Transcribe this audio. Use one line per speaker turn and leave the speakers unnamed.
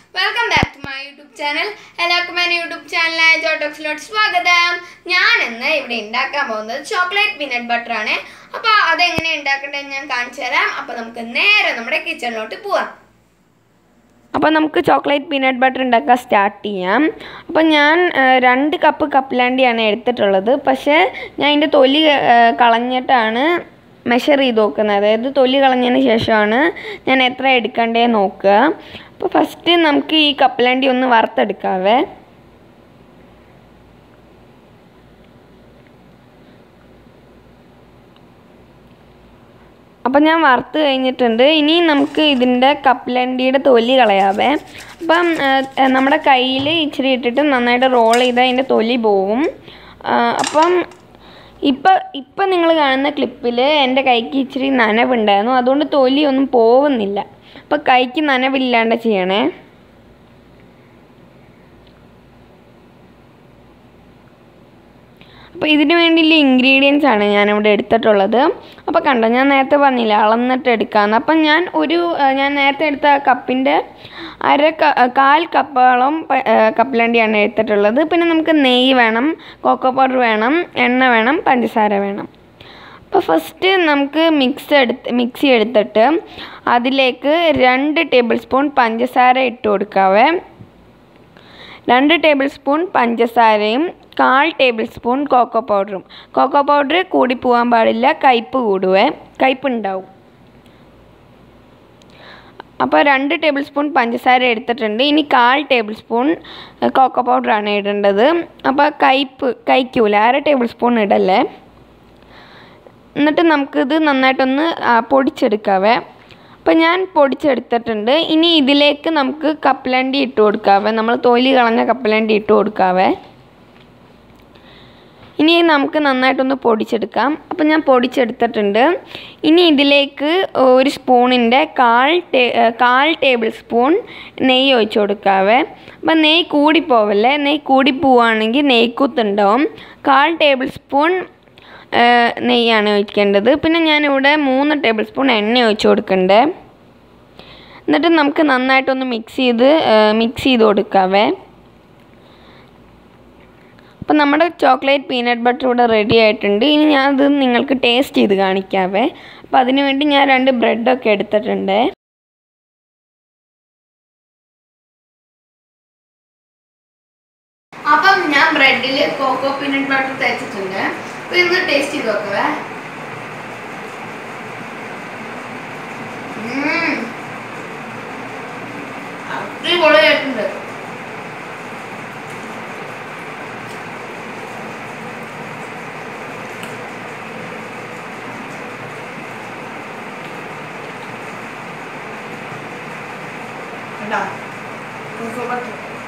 Welcome back to my YouTube channel എല്ലാവർക്കും എൻ്റെ YouTube ചാനലായ ജോട്ടോക്സിലോട്ട് സ്വാഗതം ഞാൻ ഇന്ന് ഇവിടെ ഉണ്ടാക്കാൻ പോകുന്നത് ചോക്ലേറ്റ് പീനട്ട് ബട്ടർ ആണ് അപ്പോൾ അതെങ്ങനെ ഉണ്ടാക്കേണ്ടതെന്ന് ഞാൻ കാണിച്ചു തരാം അപ്പോൾ നമുക്ക് നേരെ നമ്മുടെ കിച്ചണിലോട്ട് പോവാം
അപ്പോൾ നമുക്ക് ചോക്ലേറ്റ് പീനട്ട് ബട്ടർ ഉണ്ടാക്കാൻ സ്റ്റാർട്ട് ചെയ്യാം അപ്പോൾ ഞാൻ ആ, രണ്ട് കപ്പ് കപ്പലാണ്ടിയാണ് എടുത്തിട്ടുള്ളത് പക്ഷേ ഞാൻ അതിൻ്റെ തൊലി ആ, കളഞ്ഞിട്ടാണ് മെഷർ ചെയ്ത് നോക്കുന്നത് അതായത് തൊലി കളഞ്ഞതിന് ശേഷമാണ് ഞാൻ എത്ര എടുക്കണ്ടേ നോക്കുക അപ്പോൾ ഫസ്റ്റ് നമുക്ക് ഈ കപ്പലണ്ടി ഒന്ന് വറുത്തെടുക്കാവേ അപ്പം ഞാൻ വറുത്ത് കഴിഞ്ഞിട്ടുണ്ട് ഇനി നമുക്ക് ഇതിൻ്റെ കപ്പലണ്ടിയുടെ തൊലി കളയാവേ അപ്പം ആ, നമ്മുടെ കയ്യിൽ ഇച്ചിരി ഇട്ടിട്ട് നന്നായിട്ട് റോൾ ചെയ്താൽ അതിൻ്റെ തൊലി പോവും ആ, അപ്പം ഇപ്പം ഇപ്പം നിങ്ങൾ കാണുന്ന ക്ലിപ്പിൽ എൻ്റെ കൈക്ക് ഇച്ചിരി നനവുണ്ടായിരുന്നു അതുകൊണ്ട് തൊലി ഒന്നും പോകുന്നില്ല അപ്പം കൈക്ക് നനവില്ലാണ്ട് ചെയ്യണേ അപ്പോൾ ഇതിന് വേണ്ടിയുള്ള ഇൻഗ്രീഡിയൻസ് ആണ് ഞാനിവിടെ എടുത്തിട്ടുള്ളത് അപ്പോൾ കണ്ടോ ഞാൻ നേരത്തെ പറഞ്ഞില്ല അളന്നിട്ട് എടുക്കാമെന്ന് അപ്പം ഞാൻ ഒരു ആ, ഞാൻ നേരത്തെ എടുത്ത കപ്പിൻ്റെ അര ക കാൽ കപ്പോളം പ- ആ, കപ്പലണ്ടിയാണ് എടുത്തിട്ടുള്ളത് പിന്നെ നമുക്ക് നെയ്യ് വേണം കോക്കോ പൗഡർ വേണം എണ്ണ വേണം പഞ്ചസാര വേണം അപ്പോൾ ഫസ്റ്റ് നമുക്ക് മിക്സ് എടുത്ത് മിക്സി എടുത്തിട്ട് അതിലേക്ക് രണ്ട് ടേബിൾ സ്പൂൺ പഞ്ചസാര ഇട്ട് കൊടുക്കാവേ രണ്ട് ടേബിൾ സ്പൂൺ പഞ്ചസാരയും കാൽ ടേബിൾ സ്പൂൺ കോക്കോ പൗഡറും കോക്കോ പൗഡർ കൂടി പോകാൻ പാടില്ല കയ്പ്പ് കൂടുവേ കയ്പ്പ് ഉണ്ടാവും അപ്പോൾ രണ്ട് ടേബിൾ സ്പൂൺ പഞ്ചസാര എടുത്തിട്ടുണ്ട് ഇനി കാൽ ടേബിൾ സ്പൂൺ കോക്കോ പൗഡറാണ് ഇടേണ്ടത് അപ്പോൾ കയ്പ്പ് കഴിക്കൂല അര ടേബിൾ സ്പൂൺ ഇടല്ലേ എന്നിട്ട് നമുക്കിത് നന്നായിട്ടൊന്ന് ആ, പൊടിച്ചെടുക്കാവേ അപ്പം ഞാൻ പൊടിച്ചെടുത്തിട്ടുണ്ട് ഇനി ഇതിലേക്ക് നമുക്ക് കപ്പലണ്ടി ഇട്ട് കൊടുക്കാവേ നമ്മൾ തൊലി കളഞ്ഞ കപ്പലണ്ടി ഇട്ട് കൊടുക്കാവേ ഇനി നമുക്ക് നന്നായിട്ടൊന്ന് പൊടിച്ചെടുക്കാം അപ്പം ഞാൻ പൊടിച്ചെടുത്തിട്ടുണ്ട് ഇനി ഇതിലേക്ക് ഒരു സ്പൂണിൻ്റെ കാൽ ടേ കാൽ ടേബിൾ സ്പൂൺ നെയ്യ് ഒഴിച്ച് കൊടുക്കാവേ അപ്പം നെയ്യ് കൂടിപ്പോവല്ലേ നെയ്യ് കൂടിപ്പോവുകയാണെങ്കിൽ നെയ്ക്കുത്തുണ്ടാവും കാൽ ടേബിൾ സ്പൂൺ ആ, നെയ്യാണ് ഒഴിക്കേണ്ടത് പിന്നെ ഞാനിവിടെ മൂന്ന് ടേബിൾ സ്പൂൺ എണ്ണ ഒഴിച്ച് കൊടുക്കണ്ടേ എന്നിട്ട് നമുക്ക് നന്നായിട്ടൊന്ന് മിക്സ് ചെയ്ത് മിക്സ് ചെയ്ത് കൊടുക്കാവേ അപ്പം നമ്മുടെ ചോക്ലേറ്റ് പീനട്ട് ബട്ടർ ഇവിടെ റെഡി ആയിട്ടുണ്ട് ഇനി ഞാനത് നിങ്ങൾക്ക് ടേസ്റ്റ് ചെയ്ത് കാണിക്കാവേ അപ്പം അതിന് വേണ്ടി ഞാൻ രണ്ട് ബ്രെഡൊക്കെ എടുത്തിട്ടുണ്ട്
അപ്പം ഞാൻ ബ്രെഡിൽ കോക്കോ പീനട്ട് ബട്ടർ തേച്ചിട്ടുണ്ട് അപ്പോൾ ഇന്ന് ടേസ്റ്റ് ചെയ്ത് നോക്കവേ ഉം. അടിപൊളിയായിട്ടുണ്ട് കണ്ടോ? Coco butter